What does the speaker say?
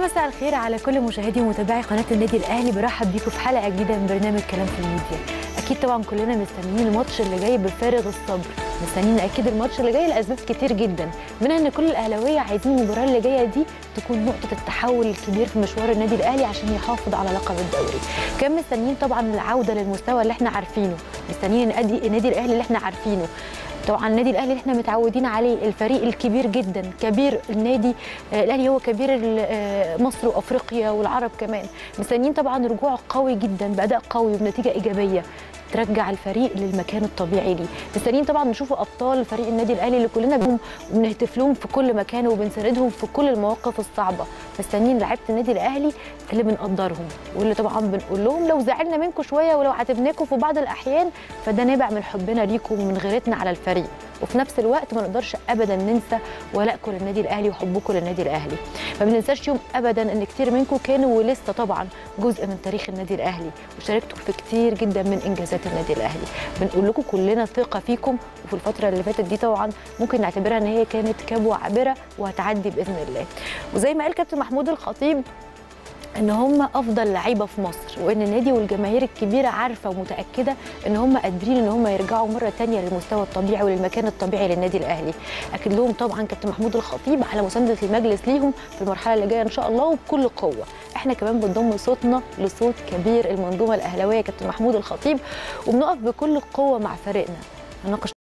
مساء الخير على كل مشاهدي ومتابعي قناه النادي الاهلي برحب بيكم في حلقه جديده من برنامج كلام في الميديا اكيد طبعا كلنا مستنيين الماتش اللي جاي بفارغ الصبر مستنيين اكيد الماتش اللي جاي لاسباب كتير جدا منها ان كل الاهلاويه عايزين المباراه اللي جايه دي تكون نقطه التحول الكبير في مشوار النادي الاهلي عشان يحافظ على لقب الدوري كان مستنيين طبعا العوده للمستوى اللي احنا عارفينه مستنيين النادي الاهلي اللي احنا عارفينه طبعا النادي الاهلي اللي احنا متعودين عليه الفريق الكبير جدا كبير النادي الاهلي هو كبير مصر وافريقيا والعرب كمان مستنيين طبعا رجوع قوي جدا باداء قوي وبنتيجه ايجابيه ترجع الفريق للمكان الطبيعي ليه مستنيين طبعا نشوف ابطال فريق النادي الاهلي اللي كلنا بهم وبنهتف لهم في كل مكان وبنساندهم في كل المواقف الصعبه مستنيين لعيبه النادي الاهلي اللي بنقدرهم واللي طبعا بنقول لهم لو زعلنا منكم شويه ولو عاتبناكم في بعض الاحيان فده نابع من حبنا ليكم ومن غيرتنا على الفريق وفي نفس الوقت ما نقدرش ابدا ننسى ولائكم للنادي الاهلي وحبكم للنادي الاهلي ما بننساش يوم ابدا ان كتير منكم كانوا ولسه طبعا جزء من تاريخ النادي الاهلي وشاركتوا في كتير جدا من انجازات النادي الاهلي بنقول لكم كلنا ثقه فيكم وفي الفتره اللي فاتت دي طبعا ممكن نعتبرها ان هي كانت كبوه عابره وهتعدي باذن الله وزي ما قال كابتن محمود الخطيب ان هم افضل لعيبه في مصر وان النادي والجماهير الكبيره عارفه ومتاكده ان هم قادرين ان هم يرجعوا مره ثانيه للمستوى الطبيعي وللمكان الطبيعي للنادي الاهلي اكد لهم طبعا كابتن محمود الخطيب على مسانده المجلس ليهم في المرحله اللي جايه ان شاء الله وبكل قوه احنا كمان بنضم صوتنا لصوت كبير المنظومه الاهلاويه كابتن محمود الخطيب وبنقف بكل قوه مع فريقنا هنناقش